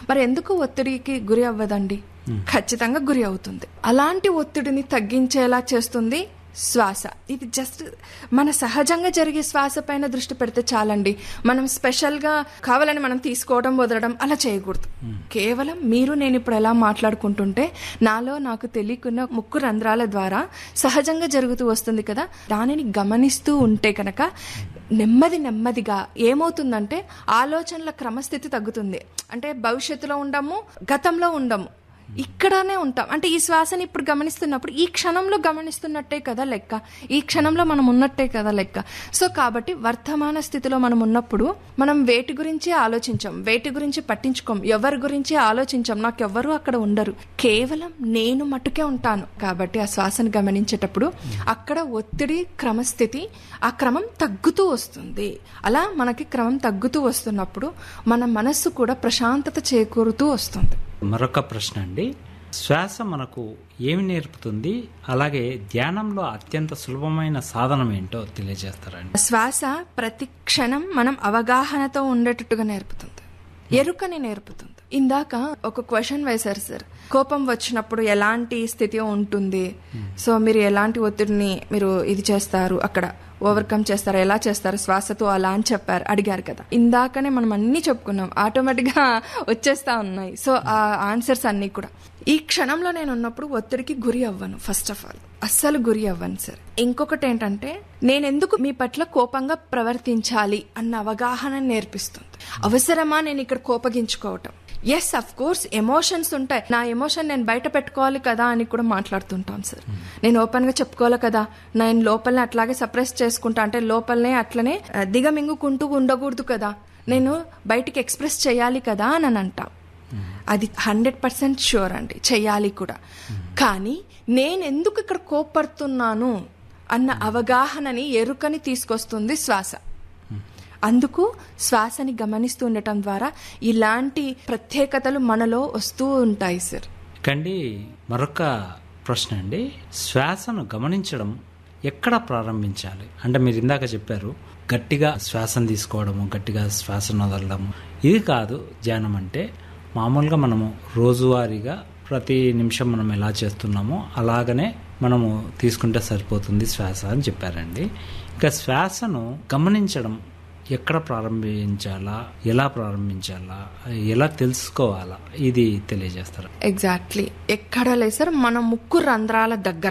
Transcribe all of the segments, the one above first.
మరి ఎందుకు ఒత్తిడికి గురి అవ్వదండి ఖచ్చితంగా గురి అవుతుంది అలాంటి ఒత్తిడిని తగ్గించేలా చేస్తుంది శ్వాస ఇది జస్ట్ మన సహజంగా జరిగే శ్వాస పైన దృష్టి పెడితే చాలండి మనం స్పెషల్ గా కావాలని మనం తీసుకోవడం వదలడం అలా చేయకూడదు కేవలం మీరు నేను ఇప్పుడు ఎలా మాట్లాడుకుంటుంటే నాలో నాకు తెలియకున్న ముక్కు రంధ్రాల ద్వారా సహజంగా జరుగుతూ వస్తుంది కదా దానిని గమనిస్తూ ఉంటే కనుక నెమ్మది నెమ్మదిగా ఏమవుతుందంటే ఆలోచనల క్రమస్థితి తగ్గుతుంది అంటే భవిష్యత్తులో ఉండము గతంలో ఉండము ఇక్కడనే ఉంటాం అంటే ఈ శ్వాసని ఇప్పుడు గమనిస్తున్నప్పుడు ఈ క్షణంలో గమనిస్తున్నట్టే కదా లెక్క ఈ క్షణంలో మనం ఉన్నట్టే కదా లెక్క సో కాబట్టి వర్తమాన స్థితిలో మనం ఉన్నప్పుడు మనం వేటి గురించి ఆలోచించాం వేటి గురించి పట్టించుకోం ఎవరి గురించి ఆలోచించాం నాకు ఎవ్వరూ అక్కడ ఉండరు కేవలం నేను మట్టుకే ఉంటాను కాబట్టి ఆ శ్వాసను గమనించేటప్పుడు అక్కడ ఒత్తిడి క్రమస్థితి ఆ క్రమం తగ్గుతూ వస్తుంది అలా మనకి క్రమం తగ్గుతూ వస్తున్నప్పుడు మన మనస్సు కూడా ప్రశాంతత చేకూరుతూ వస్తుంది మరొక ప్రశ్న అండి శ్వాస మనకు ఏమి నేర్పుతుంది అలాగే ధ్యానంలో అత్యంత సులభమైన సాధనం ఏంటో తెలియజేస్తారండి శ్వాస ప్రతి క్షణం మనం అవగాహనతో ఉండేటట్టుగా నేర్పుతుంది ఎరుకని నేర్పుతుంది ఇందాక ఒక క్వశ్చన్ వేశారు సార్ కోపం వచ్చినప్పుడు ఎలాంటి స్థితి ఉంటుంది సో మీరు ఎలాంటి ఒత్తిడిని మీరు ఇది చేస్తారు అక్కడ ఓవర్కమ్ చేస్తారు ఎలా చేస్తారు శ్వాసతో అలా అని చెప్పారు అడిగారు కదా ఇందాకనే మనం అన్ని చెప్పుకున్నాం ఆటోమేటిక్ గా వచ్చేస్తా ఉన్నాయి సో ఆ ఆన్సర్స్ అన్ని కూడా ఈ క్షణంలో నేను ఉన్నప్పుడు ఒత్తిడికి గురి అవ్వను ఫస్ట్ ఆఫ్ ఆల్ అస్సలు గురి అవ్వను సార్ ఇంకొకటి ఏంటంటే నేను ఎందుకు మీ పట్ల కోపంగా ప్రవర్తించాలి అన్న అవగాహన నేర్పిస్తుంది అవసరమా నేను ఇక్కడ కోపగించుకోవటం ఎస్ అఫ్ కోర్స్ ఎమోషన్స్ ఉంటాయి నా ఎమోషన్ నేను బయట పెట్టుకోవాలి కదా అని కూడా మాట్లాడుతుంటాం సార్ నేను ఓపెన్ గా చెప్పుకోవాలి కదా నేను లోపలనే అట్లాగే సప్రెస్ చేసుకుంటా అంటే లోపలనే అట్లనే ఆ, దిగమింగుకుంటూ ఉండకూడదు కదా నేను బయటికి ఎక్స్ప్రెస్ చేయాలి కదా అని అని అంటాం అది హండ్రెడ్ పర్సెంట్ షూర్ అండి చెయ్యాలి కూడా కానీ నేను ఎందుకు ఇక్కడ కోప్పడుతున్నాను అన్న అవగాహనని ఎరుకని తీసుకొస్తుంది శ్వాస అందుకు శ్వాసని గమనిస్తూ ఉండటం ద్వారా ఇలాంటి ప్రత్యేకతలు మనలో వస్తూ ఉంటాయి సార్ కండి మరొక ప్రశ్న అండి శ్వాసను గమనించడం ఎక్కడ ప్రారంభించాలి అంటే మీరు ఇందాక చెప్పారు గట్టిగా శ్వాసను తీసుకోవడము గట్టిగా శ్వాసను వదలడము ఇది కాదు ధ్యానం అంటే మామూలుగా మనము రోజువారీగా ప్రతి నిమిషం మనం ఎలా చేస్తున్నామో అలాగనే మనము తీసుకుంటే సరిపోతుంది శ్వాస అని చెప్పారండి ఇంకా శ్వాసను గమనించడం ఎక్కడ ప్రారంభించాలా ఎలా ప్రారంభించాలా ఎలా తెలుసుకోవాలా ఇది తెలియజేస్తారు ఎగ్జాక్ట్లీ ఎక్కడ లేదు సార్ మన ముక్కు రంధ్రాల దగ్గర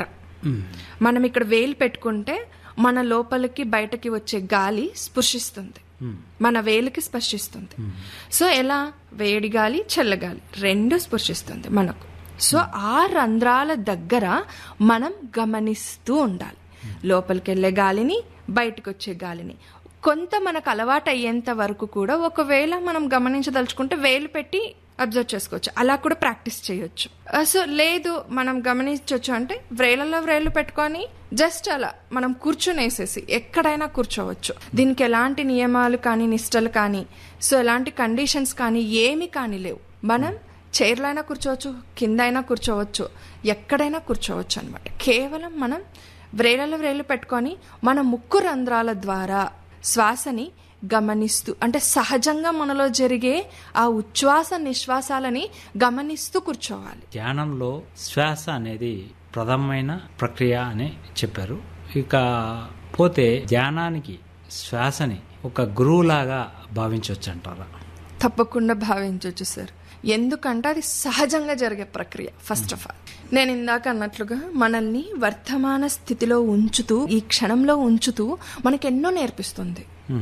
మనం ఇక్కడ వేలు పెట్టుకుంటే మన లోపలికి బయటకి వచ్చే గాలి స్పృశిస్తుంది మన వేలికి స్పర్శిస్తుంది సో ఎలా వేడి గాలి చల్లగాలి రెండు స్పృశిస్తుంది మనకు సో ఆ రంధ్రాల దగ్గర మనం గమనిస్తూ ఉండాలి లోపలికి వెళ్ళే గాలిని బయటకు వచ్చే గాలిని కొంత మనకు అలవాటు అయ్యేంత వరకు కూడా ఒకవేళ మనం గమనించదలుచుకుంటే వేలు పెట్టి అబ్జర్వ్ చేసుకోవచ్చు అలా కూడా ప్రాక్టీస్ చేయొచ్చు ఆ, సో లేదు మనం గమనించవచ్చు అంటే వ్రేలలో వ్రేలు పెట్టుకొని జస్ట్ అలా మనం కూర్చునేసేసి ఎక్కడైనా కూర్చోవచ్చు దీనికి ఎలాంటి నియమాలు కానీ నిష్టలు కానీ సో ఎలాంటి కండిషన్స్ కానీ ఏమి కానీ లేవు మనం చైర్లో అయినా కూర్చోవచ్చు కింద అయినా కూర్చోవచ్చు ఎక్కడైనా కూర్చోవచ్చు అనమాట కేవలం మనం వ్రేలలో వ్రేలు పెట్టుకొని మన ముక్కు రంధ్రాల ద్వారా శ్వాసని గమనిస్తూ అంటే సహజంగా మనలో జరిగే ఆ ఉచ్ఛ్వాస నిశ్వాసాలని గమనిస్తూ కూర్చోవాలి ధ్యానంలో శ్వాస అనేది ప్రథమమైన ప్రక్రియ అని చెప్పారు ఇక పోతే ధ్యానానికి శ్వాసని ఒక గురువులాగా భావించవచ్చు అంటారా తప్పకుండా భావించవచ్చు సార్ ఎందుకంటే అది సహజంగా జరిగే ప్రక్రియ ఫస్ట్ ఆఫ్ ఆల్ నేను ఇందాక అన్నట్లుగా మనల్ని వర్తమాన స్థితిలో ఉంచుతూ ఈ క్షణంలో ఉంచుతూ మనకి ఎన్నో నేర్పిస్తుంది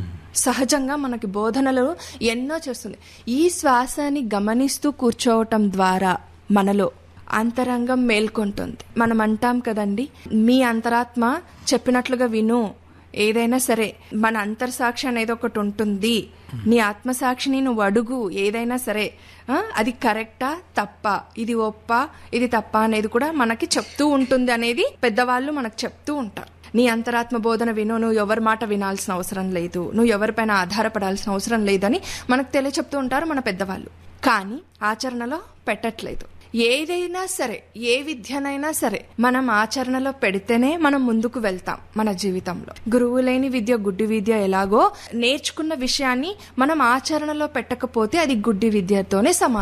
సహజంగా మనకి బోధనలు ఎన్నో చేస్తుంది ఈ శ్వాసని గమనిస్తూ కూర్చోవటం ద్వారా మనలో అంతరంగం మేల్కొంటుంది మనం అంటాం కదండి మీ అంతరాత్మ చెప్పినట్లుగా విను ఏదైనా సరే మన అంతర్సాక్షి అనేది ఒకటి ఉంటుంది నీ ఆత్మసాక్షిని నువ్వు అడుగు ఏదైనా సరే ఆ, అది కరెక్టా తప్ప ఇది ఒప్ప ఇది తప్ప అనేది కూడా మనకి చెప్తూ ఉంటుంది అనేది పెద్దవాళ్ళు మనకు చెప్తూ ఉంటారు నీ అంతరాత్మ బోధన విను నువ్వు ఎవరి మాట వినాల్సిన అవసరం లేదు నువ్వు ఎవరిపైన ఆధారపడాల్సిన అవసరం లేదని మనకు తెలియచెప్తూ ఉంటారు మన పెద్దవాళ్ళు కానీ ఆచరణలో పెట్టట్లేదు ఏదైనా సరే ఏ విద్యనైనా సరే మనం ఆచరణలో పెడితేనే మనం ముందుకు వెళ్తాం మన జీవితంలో గురువు లేని విద్య గుడ్డి విద్య ఎలాగో నేర్చుకున్న విషయాన్ని మనం ఆచరణలో పెట్టకపోతే అది గుడ్డి విద్యతోనే సమానం